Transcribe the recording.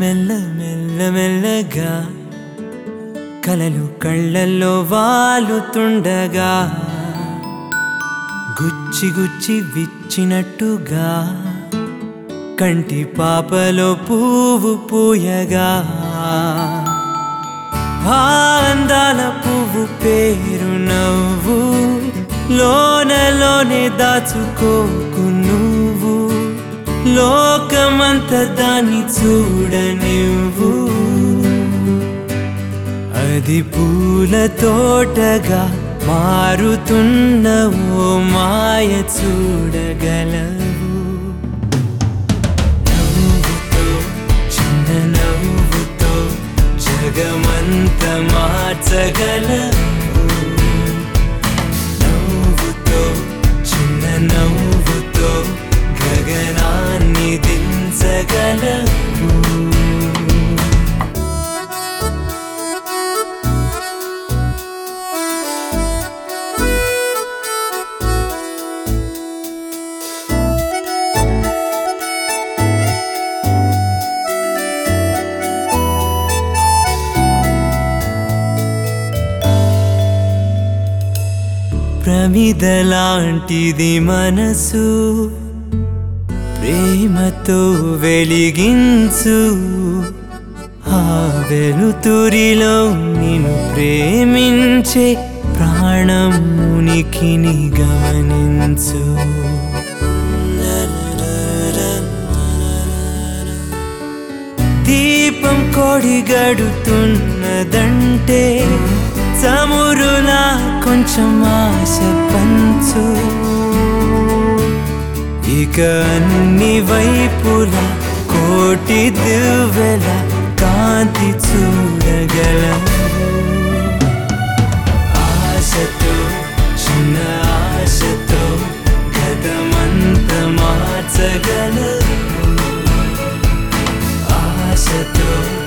మెల్ల మెల్ల మెల్లగా కలలు కళ్ళల్లో వాలుతుండగా గుచ్చి గుచ్చి విచ్చినట్టుగా కంటి పాపలో పువ్వు పూయగా ఆ అందాల పువ్వు పేరు నవ్వు లోనలోనే దాచుకోకు నువ్వు లోకమంత దాన్ని చూడనివ్వు అది పూల తోటగా మారుతున్న ఓ మాయ చూడగలవు నవ్వుతో చిన్న నవ్వుతో జగమంత మార్చగలవు నవ్వుతో చిన్న నవ్వుతో గగనాన్ని దించగలవు ప్రమిదలాంటిది మనసు ప్రేమతో వెలిగించు ఆ వెలుతురిలో నిన్ను ప్రేమించే ప్రాణం ఉనికిని గమనించు దీపం కొడిగడుతున్నదంటే చమురులా కొంచెం ఆశ పంచు ఇక అన్ని వైపులా కోటి దివ్వెల కాంతి చూడగలవు ఆశతో చిన్న ఆశతో గతమంత మార్చగలవు ఆశతో